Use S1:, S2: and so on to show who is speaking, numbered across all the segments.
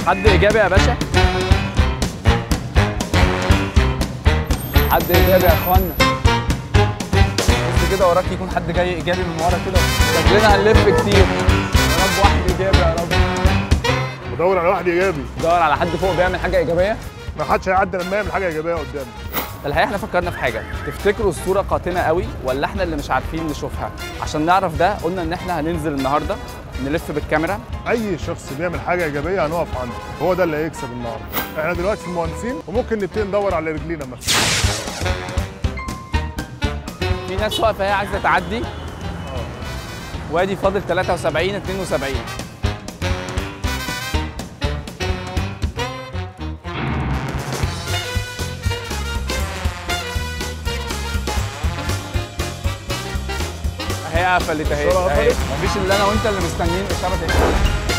S1: حد ايجابي يا باشا حد ايجابي يا اخوانا بص كده وراك يكون حد جاي ايجابي من ورا كده شكلنا هنلف كتير يا رب واحد ايجابي يا رب
S2: بدور على واحد ايجابي
S1: دور على حد فوق بيعمل حاجه ايجابيه
S2: ما حدش هيعدي لما يعمل حاجه ايجابيه قدامي
S1: الحقيقه احنا فكرنا في حاجه تفتكروا الصوره قاتمه قوي ولا احنا اللي مش عارفين نشوفها عشان نعرف ده قلنا ان احنا هننزل النهارده نلف بالكاميرا
S2: اي شخص بيعمل حاجه ايجابيه هنقف عنده هو ده اللي هيكسب النهارده احنا دلوقتي في المهندسين وممكن نبتدي ندور على رجلينا مثلا
S1: في ناس واقفه هي عايزه تعدي وادي فاضل 73 72 اهي قفلت اهي
S2: الصورة
S1: اهي
S2: قفلت؟
S1: مفيش الا انا وانت اللي مستنيين الاشاره تقفل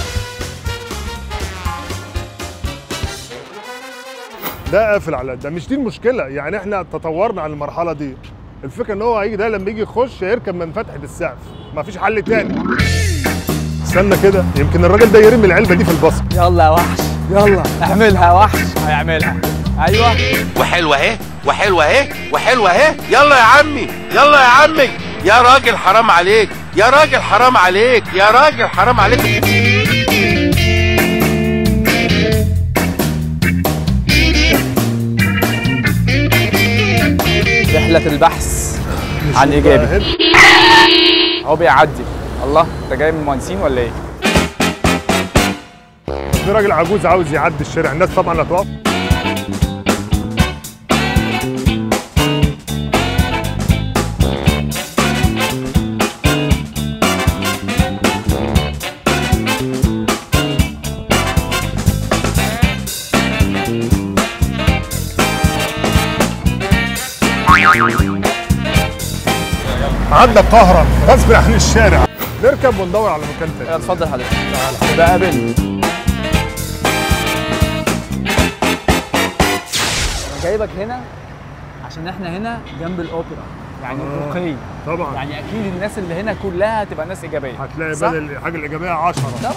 S2: ده قافل على ده مش دي المشكله يعني احنا تطورنا عن المرحله دي الفكره ان هو هيجي ده لما يجي يخش هيركب من فتحه السقف ما فيش حل تاني استنى كده يمكن الراجل ده يرمي العلبه دي في البصر
S1: يلا يا وحش يلا اعملها يا وحش هيعملها ايوه
S3: وحلوه اهي وحلوه اهي وحلوه اهي يلا يا عمي يلا يا عمي يا راجل حرام عليك يا راجل حرام عليك يا راجل حرام عليك
S1: رحله البحث عن ايجابي هو بيعدي الله انت جاي من المهندسين ولا ايه؟
S2: في راجل عجوز عاوز يعدي الشارع الناس طبعا هتقف عدى قهرا غصب عن الشارع نركب وندور على مكان تاني
S1: يلا اتفضل حضرتك تعالى بقى قابلني انا جايبك هنا عشان احنا هنا جنب الاوبرا يعني
S2: آه.
S1: رقي
S2: طبعا
S1: يعني اكيد الناس اللي هنا كلها هتبقى ناس ايجابيه
S2: هتلاقي
S1: صح؟
S2: بدل الحاجه الايجابيه 10
S1: طبعا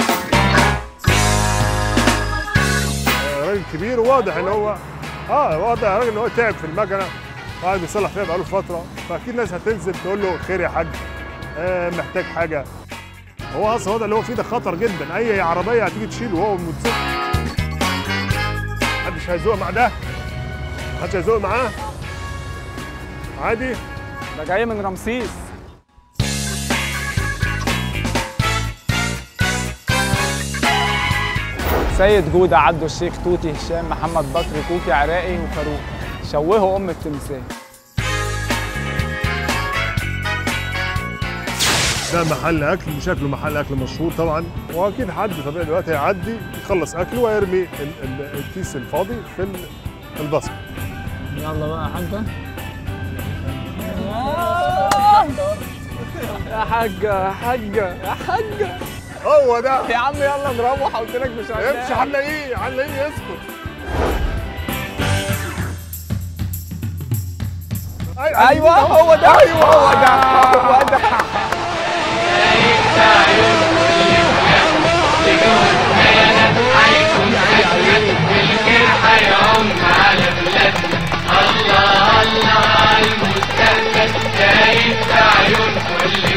S2: راجل كبير وواضح ان هو اه واضح راجل ان هو تعب في المكنه قاعد بيصلح فيها بقاله فتره فاكيد الناس هتنزل تقول له خير يا حاج آه محتاج حاجه هو اصلا الوضع اللي هو فيه ده خطر جدا اي عربيه هتيجي تشيله وهو الموتوسيكل محدش هيزوق مع ده محدش هيزوق معاه عادي
S1: ده جاي من رمسيس سيد جودة عبده الشيخ توتي هشام محمد بكر كوكي عراقي وفاروق شوهوا ام التمثال
S2: ده محل اكل شكله محل اكل مشهور طبعا واكيد حد طبيعي دلوقتي هيعدي يخلص اكله ويرمي ال- ال- الكيس الفاضي في ال- في البصر
S1: يلا بقى يا حاجة يا حاجة يا حاجة يا حاجة
S2: هو ده
S1: يا عم يلا نروح قلت لك مش
S2: امشي
S1: هننام.
S2: هنلاقيه هنلاقيه يسكت
S1: ايوه هو ده ايوه هو ده هو ده
S4: الله الله المستقبل شايف في عيون كل